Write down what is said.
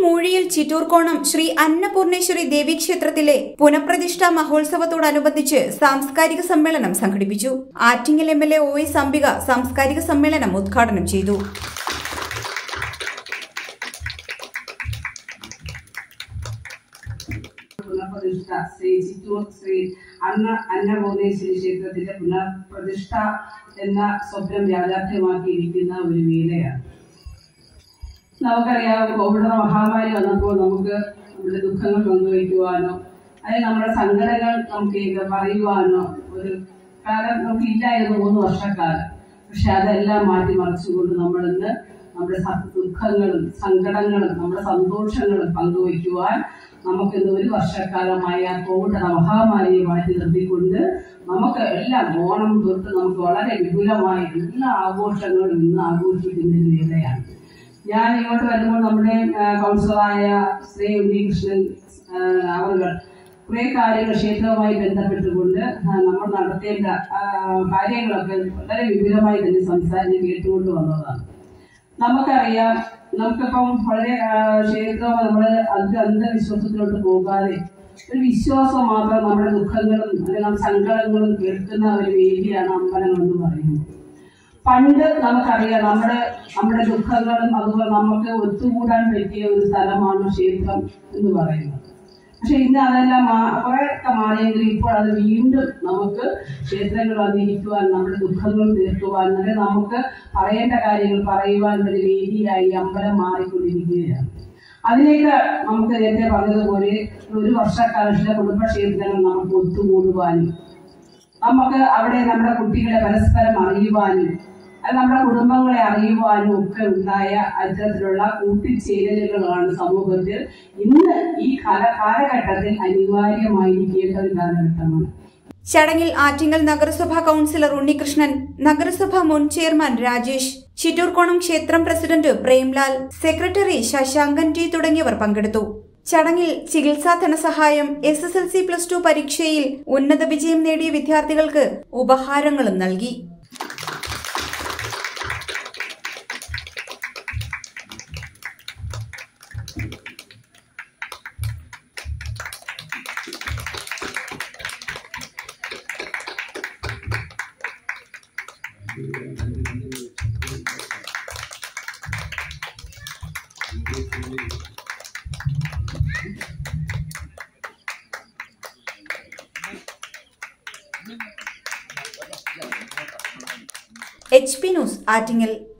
മൂഴിയിൽ ചിറ്റൂർക്കോണം ശ്രീ അന്നപൂർണേശ്വരി ദേവീക്ഷേത്രത്തിലെ പുനഃപ്രതിഷ്ഠാ മഹോത്സവത്തോടനുബന്ധിച്ച് സാംസ്കാരിക സമ്മേളനം സംഘടിപ്പിച്ചു Attingal M L A O S Ambika സാംസ്കാരിക സമ്മേളനം ഉദ്ഘാടനം ചെയ്തു പുനഃപ്രതിഷ്ഠ ശ്രീ ചിറ്റൂർ ശ്രീ അന്ന അന്നപൂർണേശ്വരി ക്ഷേത്രത്തിന്റെ പുനഃപ്രതിഷ്ഠ എന്ന സ്വപ്നം യാഥാർത്ഥ്യമാക്കിയിരിക്കുന്ന ഒരു വേലയാണ് നമുക്കറിയാം കോവിഡ് മഹാമാരി വന്നപ്പോൾ നമുക്ക് നമ്മുടെ ദുഃഖങ്ങൾ പങ്കുവയ്ക്കുവാനോ അല്ലെങ്കിൽ നമ്മുടെ സങ്കടങ്ങൾ നമുക്ക് ഇത് പറയുവാനോ ഒരു കാലം നമുക്ക് ഇല്ലായിരുന്നു മൂന്ന് വർഷക്കാലം പക്ഷെ അതെല്ലാം മാറ്റി മറിച്ചുകൊണ്ട് നമ്മൾ ഇന്ന് നമ്മുടെ സ- ദുഃഖങ്ങളും സങ്കടങ്ങളും നമ്മുടെ സന്തോഷങ്ങളും പങ്കുവയ്ക്കുവാൻ നമുക്ക് ഇന്ന് ഒരു വർഷക്കാലമായ കോവിഡ് എന്ന മഹാമാരിയെ മാറ്റി നിർത്തിക്കൊണ്ട് നമുക്ക് എല്ലാം ഓണം തൊട്ട് നമുക്ക് വളരെ വിപുലമായ എല്ലാ ആഘോഷങ്ങളും ഇന്ന് ആഘോഷിക്കുന്ന ഒരു വേളയാണ് ഞാൻ ഇങ്ങോട്ട് വരുമ്പോൾ നമ്മുടെ ആ, കൗൺസിലറായ ശ്രീ ഉണ്ണികൃഷ്ണൻ അവർ കുറെ കാര്യങ്ങൾ ക്ഷേത്രവുമായി ബന്ധപ്പെട്ടുകൊണ്ട് ആ, നമ്മൾ നടത്തേണ്ട ആ, കാര്യങ്ങളൊക്കെ വളരെ വിപുലമായി തന്നെ സംസാരിച്ച് കേട്ടുകൊണ്ട് വന്നതാണ് നമുക്കറിയാം നമുക്കിപ്പം വളരെ ആ, ക്ഷേത്രം നമ്മൾ അത് അന്ധവിശ്വാസത്തിലോട്ട് പോകാതെ ഒരു വിശ്വാസം മാത്രം നമ്മുടെ ദുഃഖങ്ങളും അല്ലെങ്കിൽ നമ്മുടെ സങ്കടങ്ങളും കേൾക്കുന്ന ഒരു വേദിയാണ് അമ്പലങ്ങൾ എന്ന് പറയുന്നത് പണ്ട് നമുക്കറിയാം നമ്മുടെ നമ്മുടെ ദുഃഖങ്ങളും അതുപോലെ നമുക്ക് ഒത്തുകൂടാൻ പറ്റിയ ഒരു സ്ഥലമാണ് ക്ഷേത്രം എന്ന് പറയുന്നത് പക്ഷെ ഇന്ന് അതെല്ലാം മാ- കുറെയൊക്കെ മാറിയെങ്കിലും ഇപ്പോൾ അത് വീണ്ടും നമുക്ക് ക്ഷേത്രങ്ങൾ വന്നിരിക്കുവാൻ നമ്മുടെ ദുഃഖങ്ങൾ തീർക്കുവാൻ അല്ലെങ്കിൽ നമുക്ക് പറയേണ്ട കാര്യങ്ങൾ പറയുവാൻ ഒരു വേദിയായി അമ്പലം മാറിക്കൊണ്ടിരിക്കുകയാണ് അതിലേക്ക് നമുക്ക് നേരത്തെ പറഞ്ഞതുപോലെ ഒരു വർഷക്കാലം ചില കുടുംബക്ഷേത്രങ്ങൾ നമുക്ക് ഒത്തുകൂടുവാനും നമുക്ക് അവിടെ നമ്മുടെ കുട്ടികളെ പരസ്പരം അറിയുവാനും അത് നമ്മുടെ കുടുംബങ്ങളെ അറിയുവാനും ഒക്കെ ഉണ്ടായ അത്തരത്തിലുള്ള കൂട്ടിച്ചേരലുകളാണ് സമൂഹത്തിൽ ഇന്ന് ഈ കാല കാലഘട്ടത്തിൽ അനിവാര്യമായിരിക്കേണ്ട ഒരു കാലഘട്ടമാണ് ചടങ്ങിൽ ആറ്റിങ്ങൽ നഗരസഭാ കൌൺസിലർ ഉണ്ണികൃഷ്ണൻ നഗരസഭ മുൻ ചെയർമാൻ രാജേഷ് ചിറ്റൂർക്കോണം ക്ഷേത്രം president Premlal secretary Sasankan T തുടങ്ങിയവർ പങ്കെടുത്തു ചടങ്ങിൽ ചികിത്സാ ധനസഹായം S S L C plus two പരീക്ഷയിൽ ഉന്നത വിജയം നേടിയ വിദ്യാർത്ഥികൾക്ക് ഉപഹാരങ്ങളും നൽകി എച്ച് പി ന്യൂസ് ആറ്റിങ്ങൽ